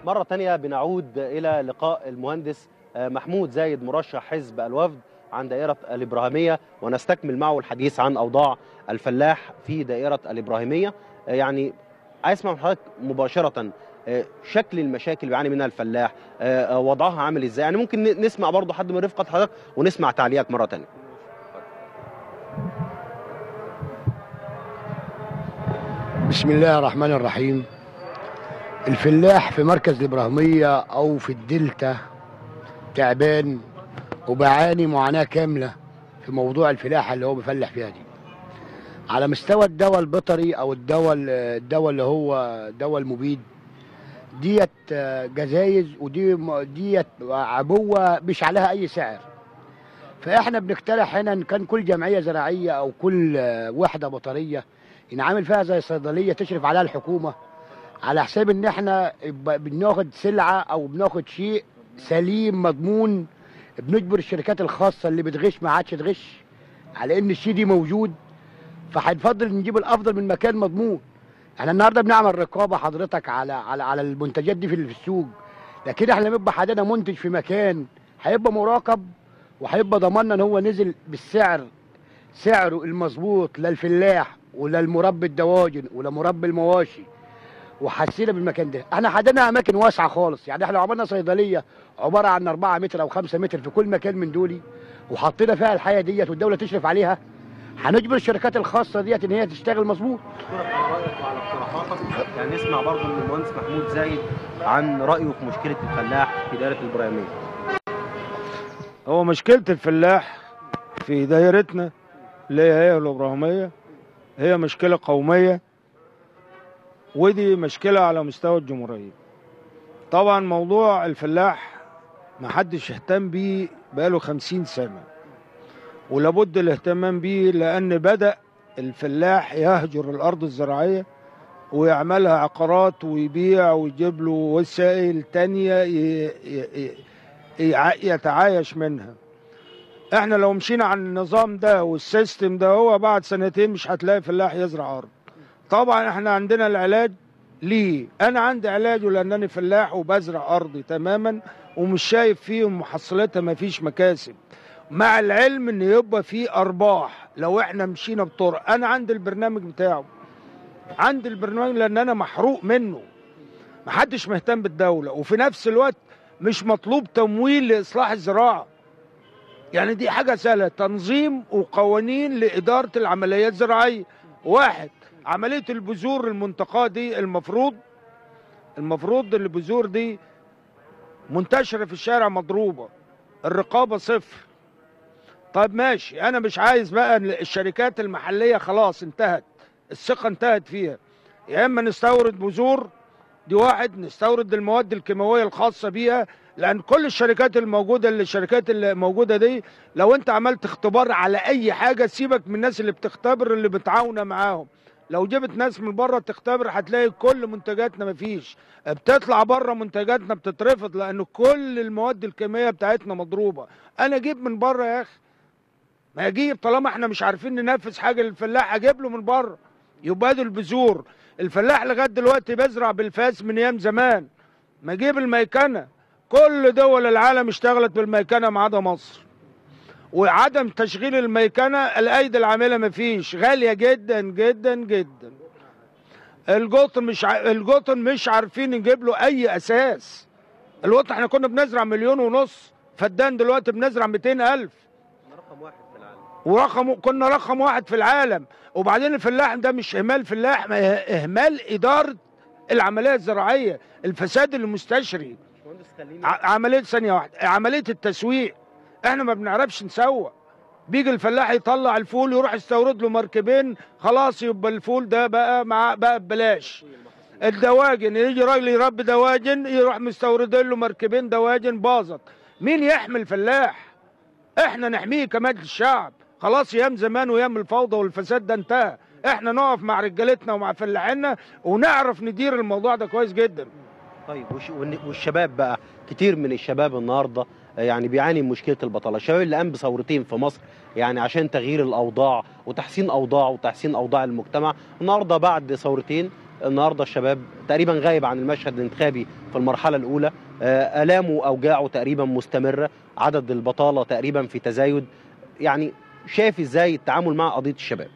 مرة تانية بنعود إلى لقاء المهندس محمود زايد مرشح حزب الوفد عن دائرة الإبراهيمية ونستكمل معه الحديث عن أوضاع الفلاح في دائرة الإبراهيمية يعني عايز اسمع من حضرتك مباشرة شكل المشاكل اللي بيعاني منها الفلاح وضعها عامل ازاي يعني ممكن نسمع برضه حد من رفقة حضرتك ونسمع تعليقك مرة تانية بسم الله الرحمن الرحيم الفلاح في مركز الإبراهيمية أو في الدلتا تعبان وبعاني معاناة كاملة في موضوع الفلاحة اللي هو بيفلح فيها دي على مستوى الدواء البيطري أو الدواء الدواء اللي هو دواء المبيد ديت جزايز ودي ديت عبوة مش عليها أي سعر فإحنا بنقترح هنا إن كان كل جمعية زراعية أو كل وحدة بطرية ينعمل فيها زي صيدلية تشرف عليها الحكومة على حساب إن إحنا بناخد سلعة أو بناخد شيء سليم مضمون بنجبر الشركات الخاصة اللي بتغش ما عادش تغش على إن الشيء دي موجود فهنفضل نجيب الأفضل من مكان مضمون احنا النهارده بنعمل رقابه حضرتك على على على المنتجات دي في السوق لكن احنا لما يبقى حدنا منتج في مكان هيبقى مراقب وهيبقى ضمننا ان هو نزل بالسعر سعره المظبوط للفلاح ولا المربي الدواجن ولا مربي المواشي وحسينا بالمكان ده احنا حدنا اماكن واسعه خالص يعني احنا لو عملنا صيدليه عباره عن 4 متر او 5 متر في كل مكان من دولي وحطينا فيها الحياه ديت والدوله تشرف عليها هنجبر الشركات الخاصه ديت ان هي تشتغل مظبوط اشكرك على رايك وعلى اقتراحاتك يعني نسمع برضه من المهندس محمود زايد عن رايه في مشكله الفلاح في دائره الابراهيميه هو مشكله الفلاح في دايرتنا اللي هي الابراهيميه هي مشكله قوميه ودي مشكله على مستوى الجمهوريه طبعا موضوع الفلاح ما حدش اهتم بيه بقاله خمسين سنه ولابد الاهتمام به لأن بدأ الفلاح يهجر الأرض الزراعية ويعملها عقارات ويبيع ويجيب له وسائل تانية يتعايش منها احنا لو مشينا على النظام ده والسيستم ده هو بعد سنتين مش هتلاقي فلاح يزرع أرض طبعا احنا عندنا العلاج ليه انا عندي علاجه لانني فلاح وبزرع ارضي تماما ومش شايف فيه محصلاتها مفيش مكاسب مع العلم ان يبقى في ارباح لو احنا مشينا بطرق انا عندي البرنامج بتاعه عندي البرنامج لان انا محروق منه محدش مهتم بالدوله وفي نفس الوقت مش مطلوب تمويل لاصلاح الزراعه يعني دي حاجه سهله تنظيم وقوانين لاداره العمليات الزراعيه واحد عمليه البذور المنتقاه دي المفروض المفروض البذور دي منتشره في الشارع مضروبه الرقابه صفر طيب ماشي انا مش عايز بقى الشركات المحليه خلاص انتهت الثقه انتهت فيها يا اما نستورد بذور دي واحد نستورد المواد الكيماويه الخاصه بيها لان كل الشركات الموجوده اللي الشركات اللي موجوده دي لو انت عملت اختبار على اي حاجه سيبك من الناس اللي بتختبر اللي بتعاونه معاهم لو جبت ناس من بره تختبر هتلاقي كل منتجاتنا مفيش بتطلع بره منتجاتنا بتترفض لان كل المواد الكيميائيه بتاعتنا مضروبه انا اجيب من بره يا اخي ما اجيب طالما احنا مش عارفين ننفذ حاجه للفلاح اجيب له من بره يبقى دي البذور الفلاح لغايه دلوقتي بيزرع بالفاس من ايام زمان ما اجيب الميكنه كل دول العالم اشتغلت بالميكنه ما عدا مصر وعدم تشغيل الميكنه الايدي العامله ما فيش غاليه جدا جدا جدا القطن مش ع... القطن مش عارفين نجيب له اي اساس القطن احنا كنا بنزرع مليون ونص فدان دلوقتي بنزرع 200 الف رقم واحد في العالم ورقم كنا رقم واحد في العالم وبعدين الفلاح ده مش اهمال فلاح ما اهمال اداره العمليه الزراعيه الفساد المستشري عمليه ثانيه واحده عمليه التسويق احنا ما بنعرفش نسوق بيجي الفلاح يطلع الفول يروح يستورد له مركبين خلاص يبقى الفول ده بقى مع بقى ببلاش الدواجن يجي راجل يربي دواجن يروح مستورد له مركبين دواجن باظت مين يحمي الفلاح احنا نحميه كمجلس الشعب خلاص ايام زمان وايام الفوضى والفساد ده انتهى احنا نقف مع رجالتنا ومع فلاحيننا ونعرف ندير الموضوع ده كويس جدا طيب والشباب بقى كتير من الشباب النهارده يعني بيعاني من مشكله البطاله الشباب اللي قام بثورتين في مصر يعني عشان تغيير الاوضاع وتحسين اوضاع وتحسين اوضاع المجتمع النهارده بعد ثورتين النهارده الشباب تقريبا غايب عن المشهد الانتخابي في المرحله الاولى آه، الامه واوجاعه تقريبا مستمره عدد البطاله تقريبا في تزايد يعني شايف ازاي التعامل مع قضيه الشباب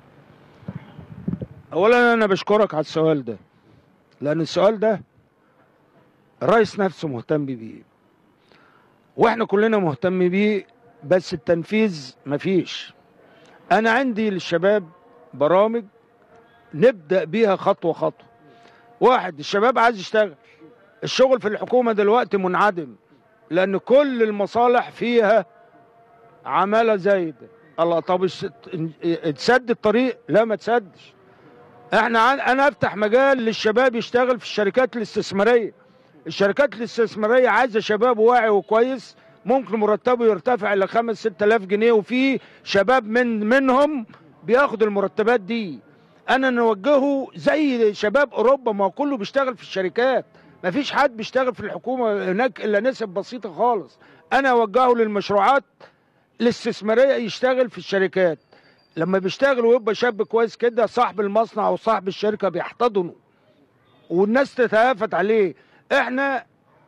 اولا انا بشكرك على السؤال ده لان السؤال ده الرئيس نفسه مهتم بيه واحنا كلنا مهتم بيه بس التنفيذ مفيش انا عندي للشباب برامج نبدا بيها خطوه خطوه واحد الشباب عايز يشتغل الشغل في الحكومه دلوقتي منعدم لان كل المصالح فيها عماله زايده الله طب الس- اتسد الطريق لا ما تسدش احنا عن... انا افتح مجال للشباب يشتغل في الشركات الاستثماريه الشركات الاستثماريه عايزه شباب واعي وكويس ممكن مرتبه يرتفع الى 5 6000 جنيه وفي شباب من منهم بياخد المرتبات دي انا نوجهه زي شباب اوروبا ما هو كله بيشتغل في الشركات ما فيش حد بيشتغل في الحكومه هناك الا نسب بسيطه خالص انا اوجهه للمشروعات الاستثماريه يشتغل في الشركات لما بيشتغل ويبقى شاب كويس كده صاحب المصنع او صاحب الشركه بيحتضنه والناس تتهافت عليه احنا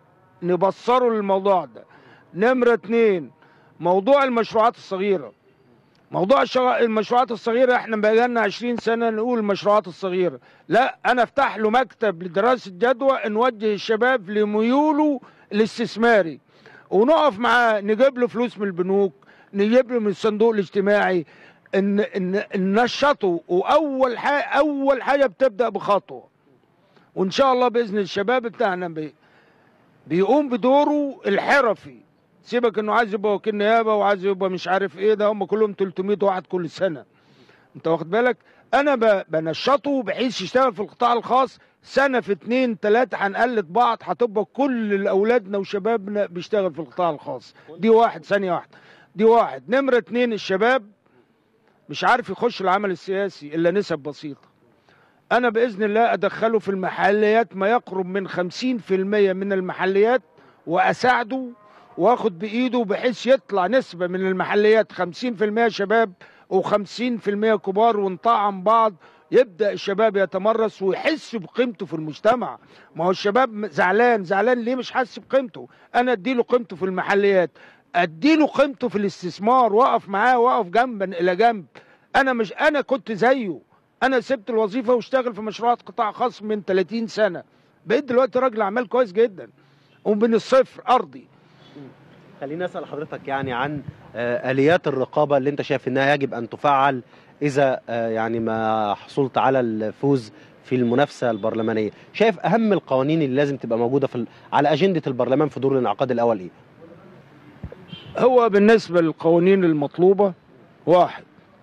نبصره للموضوع ده نمرة اتنين موضوع المشروعات الصغيرة موضوع الشغ- المشروعات الصغيرة احنا بقالنا 20 سنة نقول المشروعات الصغيرة لا انا افتح له مكتب لدراسة جدوى نوجه الشباب لميوله الاستثماري ونقف معاه نجيب له فلوس من البنوك نجيب له من الصندوق الاجتماعي ان ان ننشطه واول حاجه اول حاجه بتبدا بخطوه وان شاء الله باذن الشباب بتاعنا بي بيقوم بدوره الحرفي سيبك انه عايز يبقى وكيل نيابه وعايز يبقى مش عارف ايه ده هم كلهم 300 واحد كل سنه انت واخد بالك انا ب- بنشطه بحيث يشتغل في القطاع الخاص سنه في اتنين تلاته هنقلد بعض هتبقى كل اولادنا وشبابنا بيشتغل في القطاع الخاص دي واحد ثانيه واحده دي واحد نمره اتنين الشباب مش عارف يخش العمل السياسي الا نسب بسيطه انا باذن الله ادخله في المحليات ما يقرب من 50% من المحليات واساعده واخد بايده بحيث يطلع نسبه من المحليات 50% شباب و50% كبار ونطعم بعض يبدا الشباب يتمرس ويحس بقيمته في المجتمع ما هو الشباب زعلان زعلان ليه مش حاسس بقيمته انا اديله قيمته في المحليات اديله قيمته في الاستثمار واقف معاه واقف جنبا الى جنب انا مش انا كنت زيه انا سبت الوظيفه واشتغل في مشروعات قطاع خاص من 30 سنه بقيت دلوقتي راجل اعمال كويس جدا ومن الصفر ارضي خليني اسال حضرتك يعني عن آه، اليات الرقابه اللي انت شايف انها يجب ان تفعل اذا آه، يعني ما حصلت على الفوز في المنافسه البرلمانيه شايف اهم القوانين اللي لازم تبقى موجوده في ال- على اجنده البرلمان في دور الانعقاد الاول ايه هو بالنسبه للقوانين المطلوبه واحد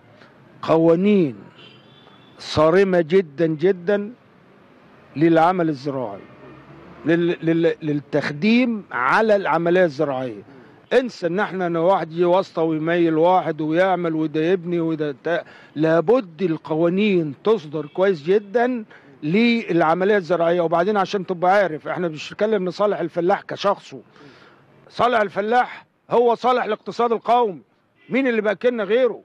قوانين صارمه جدا جدا للعمل الزراعي لل... لل... للتخديم على العمليه الزراعيه انسى ان احنا ان واحد يجي واسطه ويميل واحد ويعمل وده يبني وده تا... لابد القوانين تصدر كويس جدا للعمليه الزراعيه وبعدين عشان تبقى عارف احنا مش بنتكلم لصالح الفلاح كشخصه صالح الفلاح هو صالح الاقتصاد القومي مين اللي باكلنا غيره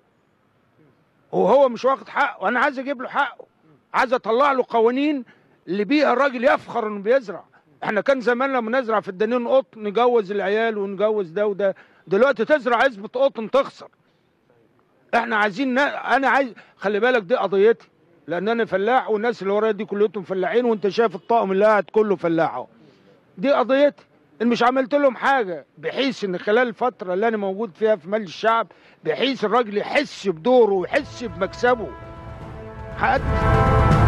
وهو مش واخد حقه انا عايز اجيب له حقه عايز اطلع له قوانين اللي بيها الراجل يفخر انه بيزرع احنا كان زمان لما نزرع في الدنين قطن نجوز العيال ونجوز ده وده دلوقتي تزرع عزبة قطن تخسر احنا عايزين نا... انا عايز خلي بالك دي قضيتي لان انا فلاح والناس اللي ورايا دي كلهم فلاحين وانت شايف الطاقم اللي قاعد كله فلاح اهو دي قضيتي ان مش عملت لهم حاجه بحيث ان خلال الفتره اللي انا موجود فيها في مجلس الشعب بحيث الراجل يحس بدوره ويحس بمكسبه حققت